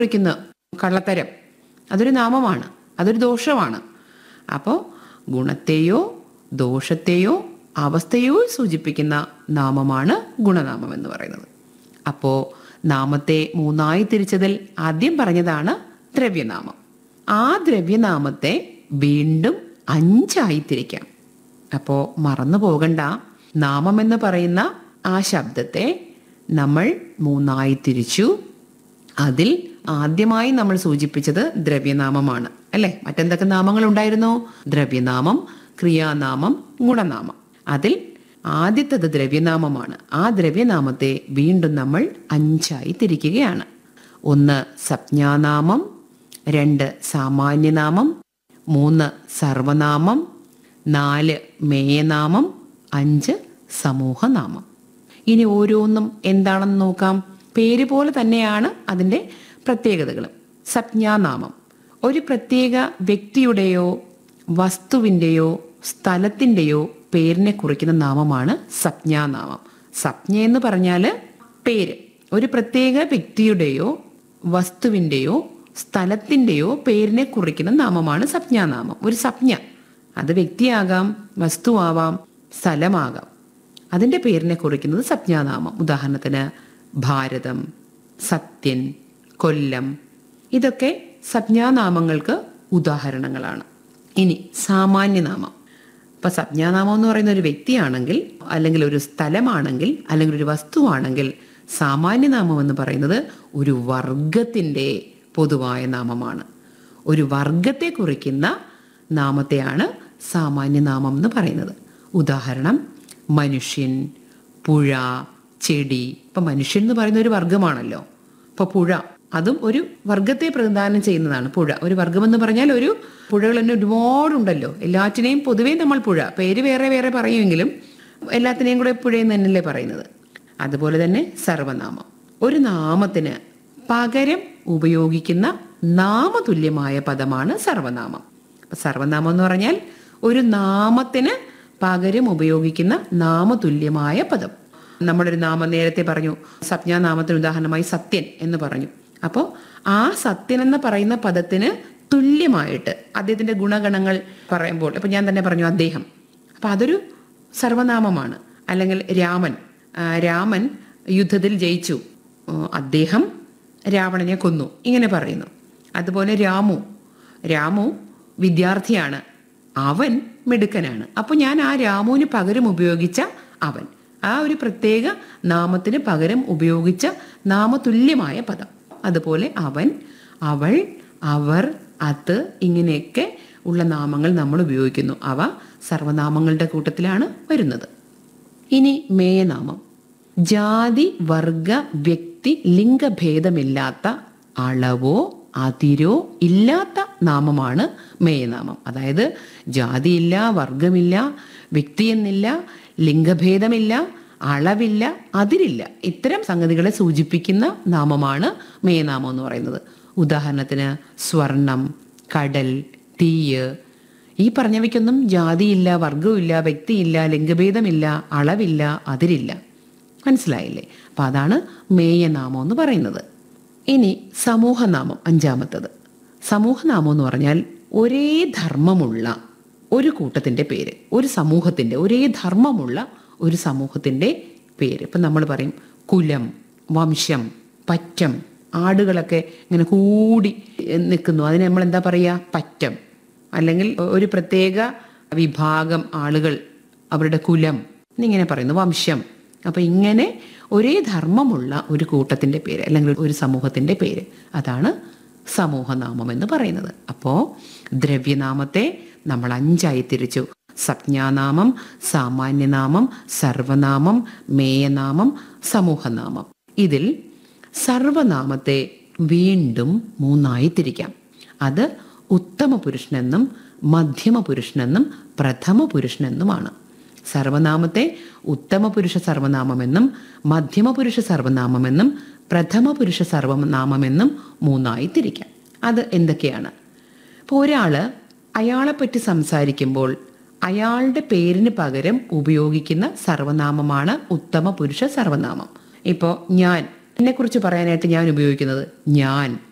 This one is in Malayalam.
കുറിക്കുന്ന കള്ളത്തരം അതൊരു നാമമാണ് അതൊരു ദോഷമാണ് അപ്പോൾ ഗുണത്തെയോ ദോഷത്തെയോ അവസ്ഥയോ സൂചിപ്പിക്കുന്ന നാമമാണ് ഗുണനാമം എന്ന് പറയുന്നത് അപ്പോൾ നാമത്തെ മൂന്നായി തിരിച്ചതിൽ ആദ്യം പറഞ്ഞതാണ് ദ്രവ്യനാമം ആ ദ്രവ്യനാമത്തെ വീണ്ടും അഞ്ചായി തിരിക്കാം അപ്പോൾ മറന്നു പോകണ്ട നാമം എന്ന് പറയുന്ന ആ ശബ്ദത്തെ നമ്മൾ മൂന്നായി തിരിച്ചു അതിൽ ആദ്യമായി നമ്മൾ സൂചിപ്പിച്ചത് ദ്രവ്യനാമമാണ് അല്ലെ മറ്റെന്തൊക്കെ നാമങ്ങൾ ഉണ്ടായിരുന്നു ദ്രവ്യനാമം ക്രിയാനാമം ഗുണനാമം അതിൽ ആദ്യത്തത് ദ്രവ്യനാമമാണ് ആ ദ്രവ്യനാമത്തെ വീണ്ടും നമ്മൾ അഞ്ചായി തിരിക്കുകയാണ് ഒന്ന് സംജ്ഞാനാമം രണ്ട് സാമാന്യനാമം മൂന്ന് സർവനാമം നാല് മേയനാമം അഞ്ച് സമൂഹനാമം ഇനി ഓരോന്നും എന്താണെന്ന് നോക്കാം പേര് പോലെ തന്നെയാണ് അതിൻ്റെ പ്രത്യേകതകളും സംജ്ഞാനാമം ഒരു പ്രത്യേക വ്യക്തിയുടെയോ വസ്തുവിൻ്റെയോ സ്ഥലത്തിൻ്റെയോ പേരിനെ കുറിക്കുന്ന നാമമാണ് സംജ്ഞാനാമം സംജ്ഞ എന്ന് പറഞ്ഞാൽ പേര് ഒരു പ്രത്യേക വ്യക്തിയുടെയോ വസ്തുവിൻ്റെയോ സ്ഥലത്തിൻ്റെയോ പേരിനെ കുറിക്കുന്ന നാമമാണ് സംജ്ഞാനാമം ഒരു സംജ്ഞ അത് വ്യക്തിയാകാം വസ്തുവാവാം സ്ഥലമാകാം അതിൻ്റെ പേരിനെ കുറിക്കുന്നത് സംജ്ഞാനാമം ഉദാഹരണത്തിന് ഭാരതം സത്യൻ കൊല്ലം ഇതൊക്കെ സംജ്ഞാനാമങ്ങൾക്ക് ഉദാഹരണങ്ങളാണ് ഇനി സാമാന്യനാമം ഇപ്പൊ സംജ്ഞാനാമം എന്ന് പറയുന്ന ഒരു വ്യക്തിയാണെങ്കിൽ അല്ലെങ്കിൽ ഒരു സ്ഥലമാണെങ്കിൽ അല്ലെങ്കിൽ ഒരു വസ്തുവാണെങ്കിൽ സാമാന്യനാമം എന്ന് പറയുന്നത് ഒരു വർഗത്തിൻ്റെ പൊതുവായ നാമമാണ് ഒരു വർഗത്തെ കുറിക്കുന്ന നാമത്തെയാണ് സാമാന്യനാമം എന്ന് പറയുന്നത് ഉദാഹരണം മനുഷ്യൻ പുഴ ചെടി ഇപ്പൊ മനുഷ്യൻ എന്ന് പറയുന്ന ഒരു വർഗമാണല്ലോ ഇപ്പൊ പുഴ അതും ഒരു വർഗത്തെ പ്രതിദാനം ചെയ്യുന്നതാണ് പുഴ ഒരു വർഗം എന്ന് പറഞ്ഞാൽ ഒരു പുഴകൾ തന്നെ ഒരുപാടുണ്ടല്ലോ എല്ലാറ്റിനെയും പൊതുവേ നമ്മൾ പുഴ പേര് വേറെ വേറെ പറയുമെങ്കിലും എല്ലാത്തിനെയും കൂടെ പുഴയെന്ന് തന്നെയല്ലേ പറയുന്നത് അതുപോലെ തന്നെ സർവനാമം ഒരു നാമത്തിന് പകരം ഉപയോഗിക്കുന്ന നാമതുല്യമായ പദമാണ് സർവനാമം അപ്പൊ സർവനാമം എന്ന് പറഞ്ഞാൽ ഒരു നാമത്തിന് പകരം ഉപയോഗിക്കുന്ന നാമതുല്യമായ പദം നമ്മുടെ ഒരു നാമം നേരത്തെ പറഞ്ഞു സംജ്ഞാനാമത്തിന് ഉദാഹരണമായി സത്യൻ എന്ന് പറഞ്ഞു അപ്പോൾ ആ സത്യൻ എന്ന് പറയുന്ന പദത്തിന് തുല്യമായിട്ട് അദ്ദേഹത്തിന്റെ ഗുണഗണങ്ങൾ പറയുമ്പോൾ ഇപ്പൊ ഞാൻ തന്നെ പറഞ്ഞു അദ്ദേഹം അപ്പൊ അതൊരു സർവനാമമാണ് അല്ലെങ്കിൽ രാമൻ ആ, രാമൻ യുദ്ധത്തിൽ ജയിച്ചു ആ, അദ്ദേഹം രാവണനെ കൊന്നു ഇങ്ങനെ പറയുന്നു അതുപോലെ രാമു രാമു വിദ്യാർത്ഥിയാണ് അവൻ മിടുക്കനാണ് അപ്പോൾ ഞാൻ ആ രാമുവിന് പകരം ഉപയോഗിച്ച അവൻ ആ ഒരു പ്രത്യേക നാമത്തിന് പകരം ഉപയോഗിച്ച നാമതുല്യമായ പദം അതുപോലെ അവൻ അവൾ അവർ അത് ഇങ്ങനെയൊക്കെ ഉള്ള നാമങ്ങൾ നമ്മൾ ഉപയോഗിക്കുന്നു അവ സർവനാമങ്ങളുടെ കൂട്ടത്തിലാണ് വരുന്നത് ഇനി മേയനാമം ജാതി വർഗ വ്യക്തി ലിംഗഭേദമില്ലാത്ത അളവോ അതിരോ ഇല്ലാത്ത നാമമാണ് മേയനാമം അതായത് ജാതിയില്ല വർഗമില്ല വ്യക്തിയെന്നില്ല ലിംഗഭേദമില്ല അളവില്ല അതിരില്ല ഇത്തരം സംഗതികളെ സൂചിപ്പിക്കുന്ന നാമമാണ് മേയനാമം എന്ന് പറയുന്നത് ഉദാഹരണത്തിന് സ്വർണം കടൽ തീയ് ഈ പറഞ്ഞവയ്ക്കൊന്നും ജാതിയില്ല വർഗമില്ല വ്യക്തിയില്ല ലിംഗഭേദമില്ല അളവില്ല അതിരില്ല മനസ്സിലായില്ലേ അപ്പൊ അതാണ് മേയനാമം എന്ന് പറയുന്നത് ഇനി സമൂഹനാമം അഞ്ചാമത്തത് സമൂഹനാമം എന്ന് പറഞ്ഞാൽ ഒരേ ധർമ്മമുള്ള ഒരു കൂട്ടത്തിന്റെ പേര് ഒരു സമൂഹത്തിന്റെ ഒരേ ധർമ്മമുള്ള ഒരു സമൂഹത്തിന്റെ പേര് ഇപ്പം നമ്മൾ പറയും കുലം വംശം പറ്റം ആടുകളൊക്കെ ഇങ്ങനെ കൂടി നിൽക്കുന്നു അതിന് നമ്മൾ എന്താ പറയുക പറ്റം അല്ലെങ്കിൽ ഒരു പ്രത്യേക വിഭാഗം ആളുകൾ അവരുടെ കുലം എന്നിങ്ങനെ പറയുന്നു വംശം അപ്പൊ ഇങ്ങനെ ഒരേ ധർമ്മമുള്ള ഒരു കൂട്ടത്തിന്റെ പേര് അല്ലെങ്കിൽ ഒരു സമൂഹത്തിന്റെ പേര് അതാണ് സമൂഹനാമം എന്ന് പറയുന്നത് അപ്പോ ദ്രവ്യനാമത്തെ നമ്മൾ അഞ്ചായി തിരിച്ചു സംജ്ഞാനാമം സാമാന്യനാമം സർവനാമം മേയനാമം സമൂഹനാമം ഇതിൽ സർവനാമത്തെ വീണ്ടും മൂന്നായി തിരിക്കാം അത് ഉത്തമ പുരുഷനെന്നും മധ്യമ പുരുഷനെന്നും പ്രഥമ പുരുഷനെന്നുമാണ് സർവനാമത്തെ ഉത്തമ പുരുഷ സർവനാമമെന്നും മധ്യമ പുരുഷ സർവനാമമെന്നും പ്രഥമ പുരുഷ സർവനാമമെന്നും മൂന്നായി തിരിക്കാം അത് എന്തൊക്കെയാണ് ഇപ്പോൾ ഒരാള് അയാളെപ്പറ്റി സംസാരിക്കുമ്പോൾ അയാളുടെ പേരിന് പകരം ഉപയോഗിക്കുന്ന സർവനാമമാണ് ഉത്തമ പുരുഷ സർവനാമം ഇപ്പോൾ ഞാൻ എന്നെക്കുറിച്ച് പറയാനായിട്ട് ഞാൻ ഉപയോഗിക്കുന്നത് ഞാൻ